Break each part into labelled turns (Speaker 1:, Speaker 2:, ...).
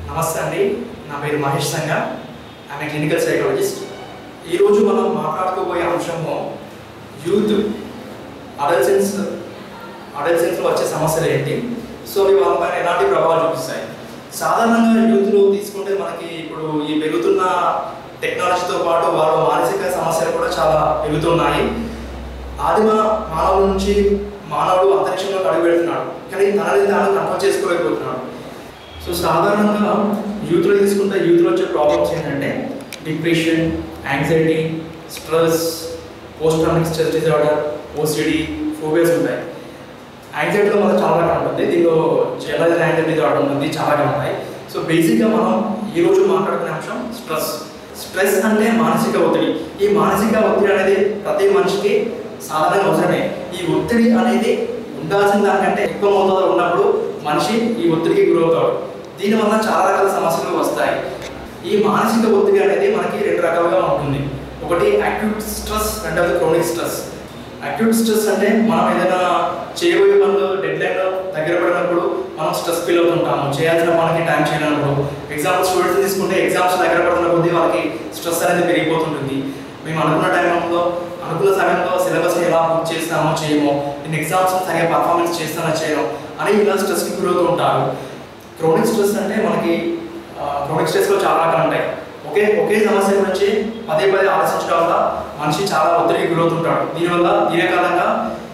Speaker 1: నమస్తే అండి నా పేరు మహేష్ సంగ ఆమె క్లినికల్ సైకాలజిస్ట్ ఈరోజు మనం మాట్లాడుకోబోయే అంశము యూత్ అడల్సెన్స్ అడల్సెన్స్లో వచ్చే సమస్యలు ఏంటి సో అవి వాళ్ళపైన ఎలాంటి ప్రభావాలు చూపిస్తాయి సాధారణంగా యూత్లో తీసుకుంటే మనకి ఇప్పుడు ఈ పెరుగుతున్న టెక్నాలజీతో పాటు వాళ్ళ మానసిక సమస్యలు కూడా చాలా పెరుగుతున్నాయి ఆదిమ మానవుల నుంచి మానవుడు అంతరిక్షంలో అడుగు పెడుతున్నాడు కానీ తనని తాను కంట్రోల్ చేసుకోలేకపోతున్నాడు సో సాధారణంగా యూత్లో తీసుకుంటే యూత్లో వచ్చే ప్రాబ్లమ్స్ ఏంటంటే depression anxiety stress post traumatic stress disorder OCD phobias ఉంటాయి యాంగ్జైటీలో మనకు చాలా రకాలు ఉంటుంది దీనిలో జనరల్ యాంగ్జైటీ డిజార్డర్ ఉంటుంది చాలా రకాలు ఉన్నాయి సో బేసిక్గా మనం ఈ రోజు మాట్లాడుకునే అంశం స్ట్రెస్ స్ట్రెస్ అంటే మానసిక ఒత్తిడి ఈ మానసిక ఒత్తిడి అనేది ప్రతి మనిషికి సాధారణంగా అవసరమే ఈ ఒత్తిడి అనేది ఉండాల్సిన దానికంటే ఎక్కువ మోతాదులో ఉన్నప్పుడు మనిషి ఈ ఒత్తిడికి గురవుతాడు దీనివల్ల చాలా రకాల సమస్యలు వస్తాయి ఈ మానసిక ఒత్తిడి అనేది మనకి రెండు రకాలుగా ఉంటుంది ఒకటి అక్యూట్ స్ట్రెస్ రెండవది క్రోనిక్ స్ట్రెస్ అక్యూట్ స్ట్రెస్ అంటే మనం ఏదైనా చేయబోయే పనులు డెడ్ లైన్ దగ్గర పడినప్పుడు మనం స్ట్రెస్ ఫీల్ అవుతుంటాము చేయాల్సిన పనికి టైం చేయనప్పుడు ఎగ్జామ్స్ స్టూడెంట్స్ తీసుకుంటే ఎగ్జామ్స్ దగ్గర పడుతున్న కొద్దీ వాళ్ళకి స్ట్రెస్ అనేది పెరిగిపోతుంటుంది మేము అనుకున్న టైంలో అనుకున్న సమయంలో సిలబస్ ఎలా బుక్ చేస్తామో చేయమో నేను ఎగ్జామ్స్ సరిగా పర్ఫార్మెన్స్ చేస్తానో చేయను అని ఇలా స్ట్రెస్కి గురవుతూ ఉంటారు క్రోనిక్ స్ట్రెస్ అంటే మనకి క్రోనిక్ స్ట్రెస్లో చాలా రకాలు ఉంటాయి ఒకే ఒకే సమస్య గురించి పదే పదే ఆలోచించడం వల్ల మనిషి చాలా ఒత్తిడికి గురవుతుంటాడు దీనివల్ల దీర్ఘకాలంగా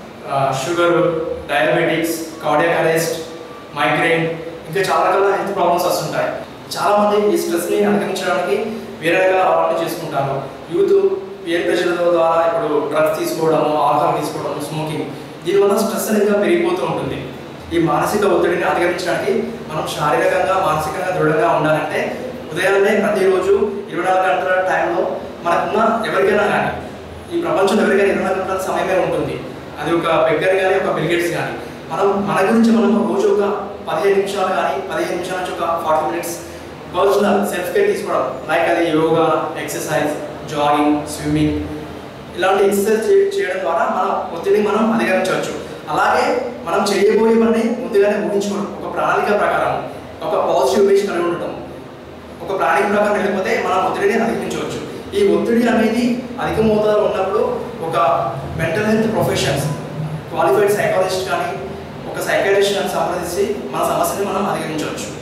Speaker 1: sugar diabetics cardiac arrest migraine ఇంకా చాలా రకాల హెల్త్ ప్రాబ్లమ్స్ వస్తుంటాయి చాలా మంది ఈ స్ట్రెస్ని అధిగమించడానికి వేరే రకాల అలవాట్లు చేసుకుంటారు యూత్ పియర్ ప్రెషర్ ద్వారా ఇప్పుడు డ్రగ్స్ తీసుకోవడము ఆల్కహాల్ తీసుకోవడము స్మోకింగ్ దీనివల్ల స్ట్రెస్ అనేది పెరిగిపోతూ ఉంటుంది ఈ మానసిక ఒత్తిడిని అధిగమించడానికి మనం శారీరకంగా మానసికంగా దృఢంగా ఉండాలంటే ఉదయాన్నే ప్రతిరోజు ఇరవై నాలుగు గంటల టైంలో మనకున్న ఎవరికైనా కానీ ఈ ప్రపంచంలో ఎవరికైనా ఇరవై నాలుగు గంటల సమయమే ఉంటుంది అది ఒక బెగ్గర్ కానీ ఒక బిల్గేట్స్ కానీ మనం మన గురించి మనం రోజు ఒక పదిహేను నిమిషాలు కానీ పదిహేను నిమిషాల నుంచి ఒక forty minutes personal self care తీసుకోవడం లైక్ అది యోగా ఎక్సర్సైజ్ జాగింగ్ స్విమ్మింగ్ ఇలాంటి ఎక్సర్సైజ్ చేయడం ద్వారా మన ఒత్తిడిని మనం అధిగమించవచ్చు అలాగే మనం చేయబోయే పని ముందుగానే ఊహించుకోవడం ఒక ప్రణాళిక ప్రకారం ఒక పాజిటివ్ విష్ కలిగి ఉండటం ఒక ప్రణాళిక ప్రకారం వెళ్ళిపోతే మనం ఒత్తిడిని అధిగమించవచ్చు ఈ ఒత్తిడి అనేది అధిక మోతాదులో ఉన్నప్పుడు ఒక mental health professions qualified psychologist కానీ ఒక సైకాలజిస్ట్ కానీ సంప్రదించి మన సమస్యని మనం అధిగమించవచ్చు